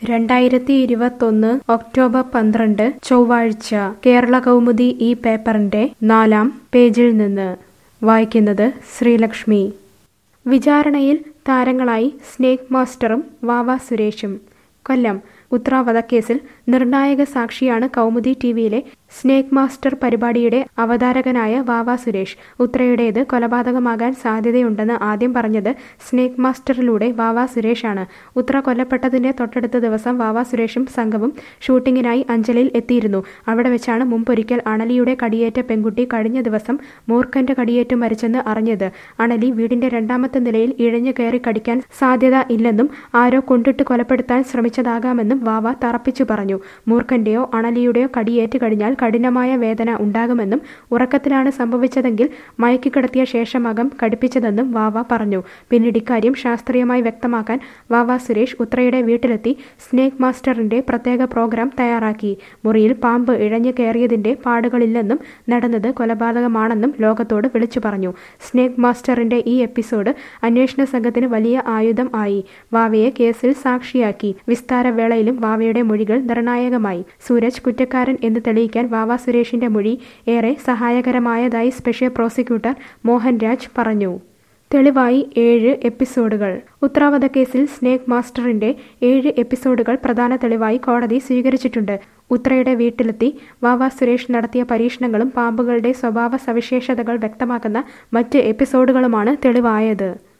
രണ്ടായിരത്തി ഇരുപത്തൊന്ന് ഒക്ടോബർ പന്ത്രണ്ട് ചൊവ്വാഴ്ച കേരള കൗമുദി ഈ പേപ്പറിന്റെ നാലാം പേജിൽ നിന്ന് വായിക്കുന്നത് ശ്രീലക്ഷ്മി വിചാരണയിൽ താരങ്ങളായി സ്നേക് മാസ്റ്ററും വാവ സുരേഷും കൊല്ലം ഉത്ര വധക്കേസിൽ നിർണായക സാക്ഷിയാണ് കൗമുദി ടിവിയിലെ സ്നേക് മാസ്റ്റർ പരിപാടിയുടെ അവതാരകനായ വാവ സുരേഷ് ഉത്രയുടേത് കൊലപാതകമാകാൻ സാധ്യതയുണ്ടെന്ന് ആദ്യം പറഞ്ഞത് സ്നേക് മാസ്റ്ററിലൂടെ വാവ സുരേഷാണ് ഉത്ര കൊല്ലപ്പെട്ടതിന്റെ തൊട്ടടുത്ത ദിവസം വാവ സുരേഷും സംഘവും ഷൂട്ടിങ്ങിനായി അഞ്ചലിൽ എത്തിയിരുന്നു അവിടെ വെച്ചാണ് മുമ്പൊരിക്കൽ അണലിയുടെ കടിയേറ്റ പെൺകുട്ടി കഴിഞ്ഞ ദിവസം മൂർഖന്റെ കടിയേറ്റ് മരിച്ചെന്ന് അറിഞ്ഞത് അണലി വീടിന്റെ രണ്ടാമത്തെ നിലയിൽ ഇഴഞ്ഞു കയറി കടിക്കാൻ സാധ്യത ഇല്ലെന്നും ആരോ കൊണ്ടിട്ട് കൊലപ്പെടുത്താൻ ശ്രമിച്ചതാകാമെന്നും വാവ തറപ്പിച്ചു പറഞ്ഞു മൂർഖന്റെയോ അണലിയുടെയോ കടിയേറ്റ് കഴിഞ്ഞാൽ കഠിനമായ വേദന ഉണ്ടാകുമെന്നും ഉറക്കത്തിലാണ് സംഭവിച്ചതെങ്കിൽ മയക്കിക്കിടത്തിയ ശേഷമാകം കടുപ്പിച്ചതെന്നും വാവ പറഞ്ഞു പിന്നീട് ഇക്കാര്യം ശാസ്ത്രീയമായി വ്യക്തമാക്കാൻ വാവ സുരേഷ് ഉത്രയുടെ വീട്ടിലെത്തി സ്നേക് മാസ്റ്ററിന്റെ പ്രത്യേക പ്രോഗ്രാം തയ്യാറാക്കി മുറിയിൽ പാമ്പ് ഇഴഞ്ഞു കയറിയതിന്റെ പാടുകളില്ലെന്നും നടന്നത് കൊലപാതകമാണെന്നും ലോകത്തോട് വിളിച്ചു പറഞ്ഞു സ്നേക് മാസ്റ്ററിന്റെ ഈ എപ്പിസോഡ് അന്വേഷണ സംഘത്തിന് വലിയ ആയുധം ആയി വാവയെ കേസിൽ സാക്ഷിയാക്കി വിസ്താരവേളയിലും വാവയുടെ മൊഴികൾ നിർണായകമായി സൂരജ് കുറ്റക്കാരൻ എന്ന് തെളിയിക്കാൻ വാവ സുരേഷിന്റെ മൊഴി ഏറെ സഹായകരമായതായി സ്പെഷ്യൽ പ്രോസിക്യൂട്ടർ മോഹൻ രാജ് പറഞ്ഞു തെളിവായി ഏഴ് എപ്പിസോഡുകൾ ഉത്തരാവധ കേസിൽ സ്നേക് മാസ്റ്ററിന്റെ ഏഴ് എപ്പിസോഡുകൾ പ്രധാന തെളിവായി കോടതി സ്വീകരിച്ചിട്ടുണ്ട് ഉത്രയുടെ വീട്ടിലെത്തി വാവ സുരേഷ് നടത്തിയ പരീക്ഷണങ്ങളും പാമ്പുകളുടെ സ്വഭാവ സവിശേഷതകൾ വ്യക്തമാക്കുന്ന മറ്റ് എപ്പിസോഡുകളുമാണ് തെളിവായത്